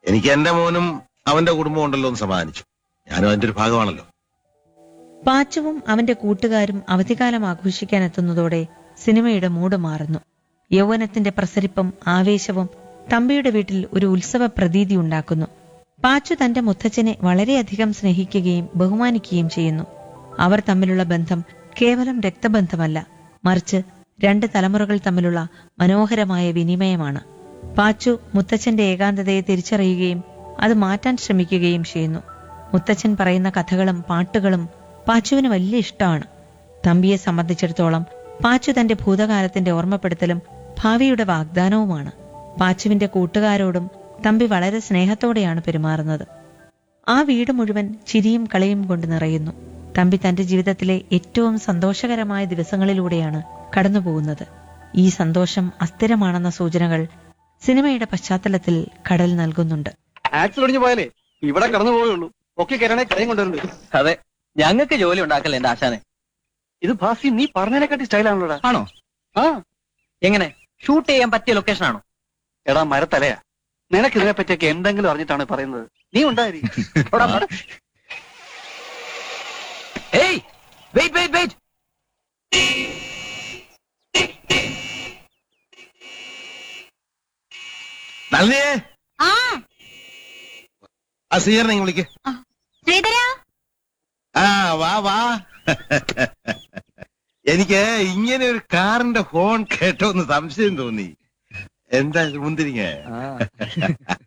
എനിക്ക് എന്റെ മോനും അവന്റെ കുടുംബം ഉണ്ടല്ലോ എന്ന് സമാധാനിച്ചു ഞാനും അതിന്റെ ഒരു ഭാഗമാണല്ലോ പാച്ചുവും അവന്റെ കൂട്ടുകാരും അവധിക്കാലം ആഘോഷിക്കാൻ എത്തുന്നതോടെ സിനിമയുടെ മൂഡ് മാറുന്നു യൗവനത്തിന്റെ പ്രസരിപ്പും ആവേശവും തമ്പിയുടെ വീട്ടിൽ ഒരു ഉത്സവ പ്രതീതി ഉണ്ടാക്കുന്നു പാച്ചു തന്റെ മുത്തച്ഛനെ വളരെയധികം സ്നേഹിക്കുകയും ബഹുമാനിക്കുകയും ചെയ്യുന്നു അവർ തമ്മിലുള്ള ബന്ധം കേവലം രക്തബന്ധമല്ല മറിച്ച് രണ്ട് തലമുറകൾ തമ്മിലുള്ള മനോഹരമായ വിനിമയമാണ് പാച്ചു മുത്തച്ഛന്റെ ഏകാന്തതയെ തിരിച്ചറിയുകയും അത് മാറ്റാൻ ശ്രമിക്കുകയും ചെയ്യുന്നു മുത്തച്ഛൻ പറയുന്ന കഥകളും പാട്ടുകളും പാച്ചുവിന് വലിയ ഇഷ്ടമാണ് തമ്പിയെ സംബന്ധിച്ചിടത്തോളം പാച്ചു തന്റെ ഭൂതകാലത്തിന്റെ ഓർമ്മപ്പെടുത്തലും ഭാവിയുടെ വാഗ്ദാനവുമാണ് പാച്ചുവിന്റെ കൂട്ടുകാരോടും തമ്പി വളരെ സ്നേഹത്തോടെയാണ് പെരുമാറുന്നത് ആ വീട് മുഴുവൻ ചിരിയും കളിയും കൊണ്ട് നിറയുന്നു തമ്പി തന്റെ ജീവിതത്തിലെ ഏറ്റവും സന്തോഷകരമായ ദിവസങ്ങളിലൂടെയാണ് കടന്നുപോകുന്നത് ഈ സന്തോഷം അസ്ഥിരമാണെന്ന സൂചനകൾ സിനിമയുടെ പശ്ചാത്തലത്തിൽ കടൽ നൽകുന്നുണ്ട് ആക്സിൽ ഒടിഞ്ഞു പോയാലേ ഇവിടെ കടന്നു പോയുള്ളൂ ഒക്കെ കയറണേ കടയും കൊണ്ടുവരുന്നത് അതെ ഞങ്ങൾക്ക് ജോലി ഉണ്ടാക്കല്ലേ എന്റെ ആശാനെ ഇത് ഭാസി നീ പറഞ്ഞതിനെക്കാട്ടി സ്റ്റൈലാണല്ലോടാ ആണോ ആ എങ്ങനെ ഷൂട്ട് ചെയ്യാൻ പറ്റിയ ലൊക്കേഷൻ ആണോ എടാ മരത്തലയാ നിനക്ക് ഇതിനെ പറ്റിയൊക്കെ എന്തെങ്കിലും അറിഞ്ഞിട്ടാണ് പറയുന്നത് നീ ഉണ്ടായി ഏയ് വെയിറ്റ് വെയിറ്റ് വെയിറ്റ് നളിനിയേ ആ ആ സ്വീകരണം ഇങ്ങ് വിളിക്ക് ശ്രീധര ആ വാ വാ എനിക്ക് ഇങ്ങനെ ഒരു കാറിന്റെ ഹോൺ കേട്ടോ എന്ന് സംശയം തോന്നി എന്താ ഇത് മുന്തിരിങ്ങ